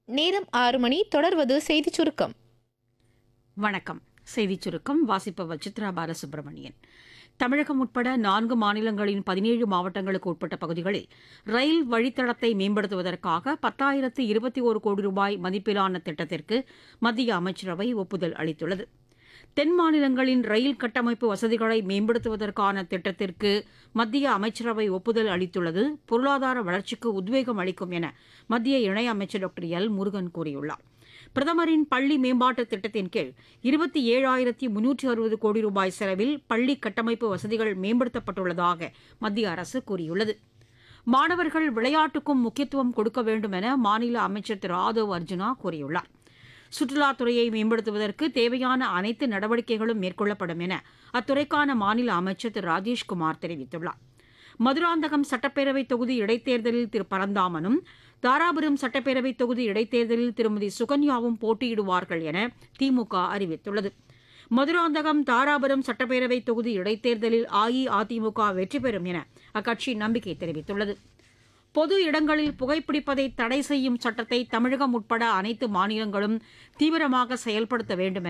நேரம் ஆறு மணி தொடர்வது செய்திச் சுருக்கம் வணக்கம் செய்திச் சுருக்கம் வாசிப்பவர் சித்ரா பாலசுப்ரமணியன் தமிழகம் உட்பட நான்கு மாநிலங்களின் பதினேழு மாவட்டங்களுக்கு உட்பட்ட பகுதிகளில் ரயில் வழித்தடத்தை மேம்படுத்துவதற்காக பத்தாயிரத்து இருபத்தி ஒரு கோடி ரூபாய் மதிப்பிலான திட்டத்திற்கு மத்திய அமைச்சரவை ஒப்புதல் அளித்துள்ளது தென் மாநிலங்களின் ரயில் கட்டமைப்பு வசதிகளை மேம்படுத்துவதற்கான திட்டத்திற்கு மத்திய அமைச்சரவை ஒப்புதல் அளித்துள்ளது பொருளாதார வளர்ச்சிக்கு உத்வேகம் அளிக்கும் என மத்திய இணையமைச்சர் டாக்டர் எல் முருகன் கூறியுள்ளார் பிரதமரின் பள்ளி மேம்பாட்டு திட்டத்தின் கீழ் இருபத்தி ஏழாயிரத்தி முன்னூற்றி அறுபது கோடி ரூபாய் செலவில் பள்ளி கட்டமைப்பு வசதிகள் மேம்படுத்தப்பட்டுள்ளதாக மத்திய அரசு கூறியுள்ளது மாணவர்கள் விளையாட்டுக்கும் முக்கியத்துவம் கொடுக்க வேண்டும் என மாநில அமைச்சர் திரு ஆதவ் அர்ஜுனா கூறியுள்ளார் சுற்றுலாத்துறையை மேம்படுத்துவதற்கு தேவையான அனைத்து நடவடிக்கைகளும் மேற்கொள்ளப்படும் என அத்துறைக்கான மாநில அமைச்சர் திரு ராஜேஷ்குமார் தெரிவித்துள்ளார் மதுராந்தகம் சட்டப்பேரவை தொகுதி இடைத்தேர்தலில் திரு பரந்தாமனும் தாராபுரம் சட்டப்பேரவை தொகுதி இடைத்தேர்தலில் திருமதி சுகன்யாவும் போட்டியிடுவார்கள் என திமுக அறிவித்துள்ளது மதுராந்தகம் தாராபுரம் சட்டப்பேரவை தொகுதி இடைத்தேர்தலில் அஇஅதிமுக வெற்றி பெறும் என அக்கட்சி நம்பிக்கை தெரிவித்துள்ளது பொது இடங்களில் புகைப்பிடிப்பதை தடை செய்யும் சட்டத்தை தமிழகம் உட்பட அனைத்து மாநிலங்களும் தீவிரமாக செயல்படுத்த வேண்டும் என